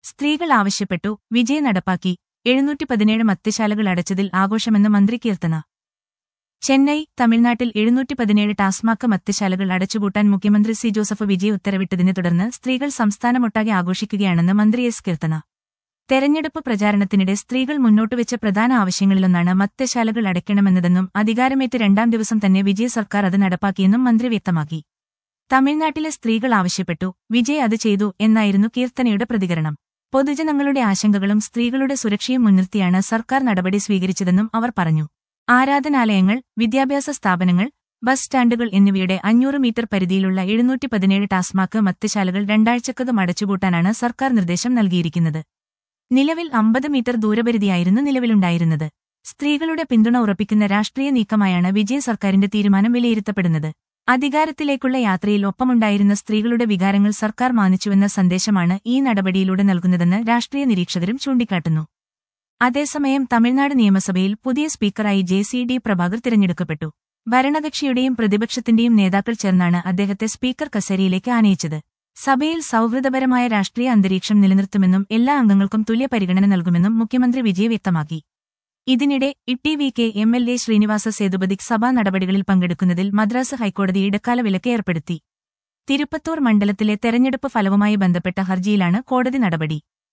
സ്ത്രീകൾ ആവശ്യപ്പെട്ടു വിജയ് നടപ്പാക്കി എഴുന്നൂറ്റി പതിനേഴ് മദ്യശാലകൾ അടച്ചതിൽ ആഘോഷമെന്ന് മന്ത്രി കീർത്തന ചെന്നൈ തമിഴ്നാട്ടിൽ എഴുന്നൂറ്റി പതിനേഴ് ടാസ്മാക്ക് മദ്യശാലകൾ അടച്ചുപൂട്ടാൻ മുഖ്യമന്ത്രി സി ജോസഫ് വിജയ് ഉത്തരവിട്ടതിനെ തുടർന്ന് സ്ത്രീകൾ സംസ്ഥാനമൊട്ടാകെ ആഘോഷിക്കുകയാണെന്ന് മന്ത്രി എസ് കീർത്തന തെരഞ്ഞെടുപ്പ് പ്രചാരണത്തിനിടെ സ്ത്രീകൾ മുന്നോട്ടുവെച്ച പ്രധാന ആവശ്യങ്ങളിലൊന്നാണ് മദ്യശാലകൾ അടയ്ക്കണമെന്നതെന്നും അധികാരമേറ്റ് രണ്ടാം ദിവസം തന്നെ വിജയ് സർക്കാർ അത് നടപ്പാക്കിയെന്നും മന്ത്രി വ്യക്തമാക്കി തമിഴ്നാട്ടിലെ സ്ത്രീകൾ ആവശ്യപ്പെട്ടു വിജയ് അത് ചെയ്തു എന്നായിരുന്നു കീർത്തനയുടെ പ്രതികരണം പൊതുജനങ്ങളുടെ ആശങ്കകളും സ്ത്രീകളുടെ സുരക്ഷയും മുൻനിർത്തിയാണ് സർക്കാർ നടപടി സ്വീകരിച്ചതെന്നും അവർ പറഞ്ഞു ആരാധനാലയങ്ങൾ വിദ്യാഭ്യാസ സ്ഥാപനങ്ങൾ ബസ് സ്റ്റാൻഡുകൾ എന്നിവയുടെ അഞ്ഞൂറ് മീറ്റർ പരിധിയിലുള്ള എഴുന്നൂറ്റി പതിനേഴ് ടാസ്മാക്ക് മദ്യശാലകൾ രണ്ടാഴ്ചക്കകം അടച്ചുപൂട്ടാനാണ് സർക്കാർ നിർദ്ദേശം നൽകിയിരിക്കുന്നത് നിലവിൽ അമ്പത് മീറ്റർ ദൂരപരിധിയായിരുന്നു നിലവിലുണ്ടായിരുന്നത് സ്ത്രീകളുടെ പിന്തുണ ഉറപ്പിക്കുന്ന രാഷ്ട്രീയ നീക്കമായാണ് വിജയ സർക്കാരിന്റെ തീരുമാനം വിലയിരുത്തപ്പെടുന്നത് അധികാരത്തിലേക്കുള്ള യാത്രയിൽ ഒപ്പമുണ്ടായിരുന്ന സ്ത്രീകളുടെ വികാരങ്ങൾ സർക്കാർ മാനിച്ചുവെന്ന സന്ദേശമാണ് ഈ നടപടിയിലൂടെ നൽകുന്നതെന്ന് രാഷ്ട്രീയ നിരീക്ഷകരും ചൂണ്ടിക്കാട്ടുന്നു അതേസമയം തമിഴ്നാട് നിയമസഭയിൽ പുതിയ സ്പീക്കറായി ജെ സി ഡി പ്രഭാകർ തിരഞ്ഞെടുക്കപ്പെട്ടു ഭരണകക്ഷിയുടെയും പ്രതിപക്ഷത്തിന്റെയും നേതാക്കൾ ചേർന്നാണ് അദ്ദേഹത്തെ സ്പീക്കർ കസേരയിലേക്ക് ആനയിച്ചത് സഭയിൽ സൗഹൃദപരമായ രാഷ്ട്രീയ അന്തരീക്ഷം നിലനിർത്തുമെന്നും എല്ലാ അംഗങ്ങൾക്കും തുല്യ പരിഗണന നൽകുമെന്നും മുഖ്യമന്ത്രി വിജയ് വ്യക്തമാക്കി ഇതിനിടെ ഇട്ടി V K M L A Srinivasa സേതുപതിക് സഭാ നടപടികളിൽ പങ്കെടുക്കുന്നതിൽ മദ്രാസ് ഹൈക്കോടതി ഇടക്കാല വിലക്ക് ഏർപ്പെടുത്തി തിരുപ്പത്തൂർ മണ്ഡലത്തിലെ തെരഞ്ഞെടുപ്പ് ഫലവുമായി ബന്ധപ്പെട്ട ഹർജിയിലാണ് കോടതി നടപടി